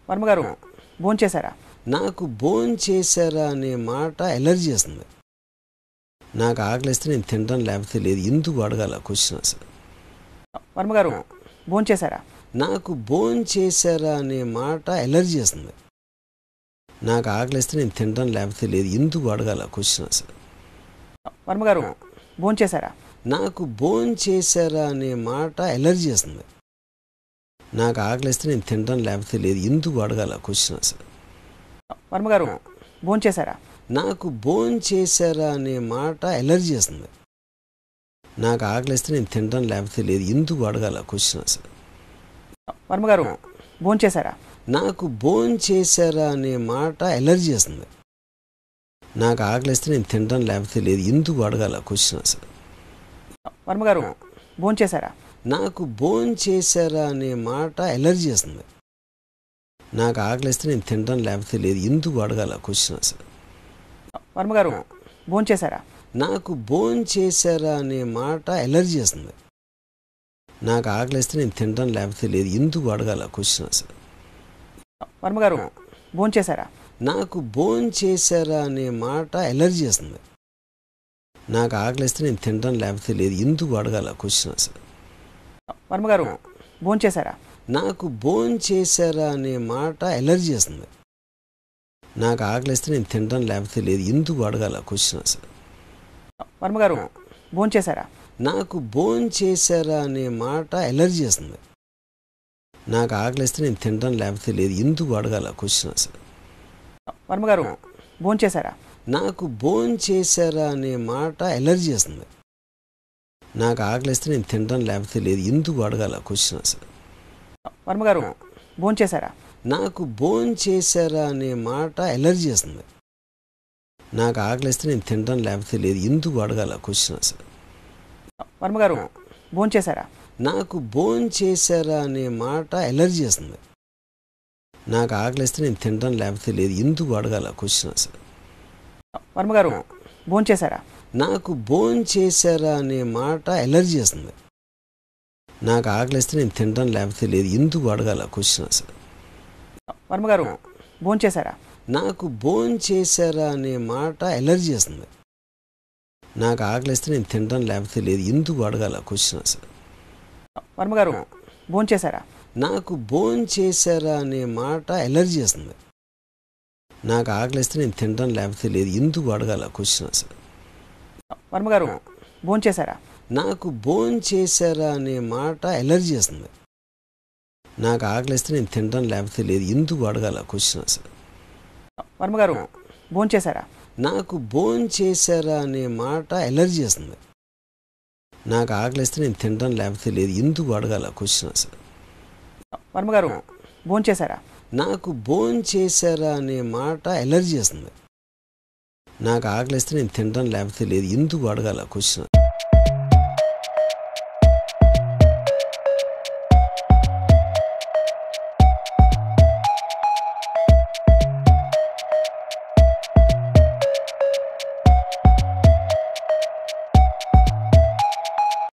వర్మ గారు భోంచేశారా నాకు భోన్ చేశారా అనే మాట ఎలర్జీ చేస్తుంది నాకు ఆకలిస్తే నేను తినడం లేకపోతే లేదు ఎందుకు అడగాల క్వశ్చన్ అసలు వర్మ గారు భోంచేశారా నాకు భోన్ చేశారా అనే మాట ఎలర్జీ చేస్తుంది నాకు ఆకలిస్తే నేను తినడం లేకపోతే లేదు ఎందుకు అడగాల క్వశ్చన్ అసలు వర్మ గారు భోంచేశారా నాకు భోన్ చేశారా అనే మాట ఎలర్జీ చేస్తుంది నాకు ఆకలిస్తే నేను తినడం లేకపోతే లేదు ఎందుకు అడగాల క్వశ్చన్ అసలు వర్మ గారు భోంచేశారా నాకు భోన్ చేశారా అనే మాట ఎలర్జీ చేస్తుంది నాకు ఆకలిస్తే నేను తినడం లేకపోతే లేదు ఎందుకు అడగాల క్వశ్చన్ అసలు వర్మ గారు భోంచేశారా నాకు భోన్ చేశారా అనే మాట ఎలర్జీ చేస్తుంది నాకు ఆకలిస్తే నేను తినడం లేకపోతే లేదు ఎందుకు అడగాల క్వశ్చన్ అసలు వర్మ గారు భోంచేశారా నాకు భోన్ చేశారా అనే మాట ఎలర్జీ చేస్తుంది నాకు ఆకలిస్తే నేను తినడం లేకపోతే లేదు ఎందుకు అడగాల క్వశ్చన్ అసలు వర్మ గారు భోంచేశారా నాకు భోన్ చేశారా అనే మాట ఎలర్జీ చేస్తుంది నాకు ఆకలిస్తే నేను తినడం లేకపోతే లేదు ఎందుకు అడగాల క్వశ్చన్ అసలు వర్మ గారు భోంచేశారా నాకు భోన్ చేశారా అనే మాట ఎలర్జీ చేస్తుంది నాకు ఆకలిస్తే నేను తినడం లేకపోతే లేదు ఎందుకు అడగాల క్వశ్చన్ అసలు వర్మ గారు భోంచేశారా నాకు భోన్ చేశారా అనే మాట ఎలర్జీ చేస్తుంది నాకు ఆకలిస్తే నేను తినడం లేకపోతే లేదు ఎందుకు అడగాల క్వశ్చన్ అసలు వర్మ గారు భోంచేశారా నాకు భోన్ చేశారా అనే మాట ఎలర్జీ చేస్తుంది నాకు ఆకలిస్తే నేను తినడం లేకపోతే లేదు ఎందుకు అడగాల క్వశ్చన్ అసలు వర్మ గారు భోంచేశారా నాకు భోన్ చేశారా అనే మాట ఎలర్జీ చేస్తుంది నాకు ఆకలిస్తే నేను తినడం లేకపోతే లేదు ఎందుకు అడగాల క్వశ్చన్ అసలు వర్మ గారు భోంచేశారా నాకు భోన్ చేశారా అనే మాట ఎలర్జీ చేస్తుంది నాకు ఆకలిస్తే నేను తినడం లేకపోతే లేదు ఎందుకు అడగాల క్వశ్చన్ అసలు వర్మ గారు భోంచేశారా నాకు భోన్ చేశారా అనే మాట ఎలర్జీ చేస్తుంది నాకు ఆకలిస్తే నేను తినడం లేకపోతే లేదు ఎందుకు అడగాల క్వశ్చన్ అసలు వర్మ గారు భోంచేశారా నాకు భోన్ చేశారా అనే మాట ఎలర్జీ చేస్తుంది నాకు ఆకలిస్తే నేను తినడం లేకపోతే లేదు ఎందుకు అడగాల క్వశ్చన్ అసలు వర్మ గారు భోంచేశారా నాకు భోన్ చేశారా అనే మాట ఎలర్జీ చేస్తుంది నాకు ఆకలిస్తే నేను తినడం లేకపోతే లేదు ఎందుకు అడగాల క్వశ్చన్ అసలు వర్మ గారు భోంచేశారా నాకు భోన్ చేశారా అనే మాట ఎలర్జీ చేస్తుంది నాకు ఆకలిస్తే నేను తినడం లేకపోతే లేదు ఎందుకు అడగాల క్వశ్చన్ అసలు వర్మ గారు భోంచేశారా నాకు భోన్ చేశారా అనే మాట ఎలర్జీ చేస్తుంది నాకు ఆకలిస్తే నేను తినడం లేకపోతే లేదు ఎందుకు అడగాల క్వశ్చన్ అసలు వర్మ గారు భోంచేశారా నాకు భోన్ చేశారా అనే మాట ఎలర్జీ చేస్తుంది నాకు ఆకలిస్తే నేను తినడం లేకపోతే లేదు ఎందుకు అడగాల క్వశ్చన్ అసలు వర్మ గారు భోంచేశారా నాకు భోన్ చేశారా అనే మాట ఎలర్జీ చేస్తుంది నాకు ఆకలిస్తే నేను తినడం లేకపోతే లేదు ఎందుకు అడగాల క్వశ్చన్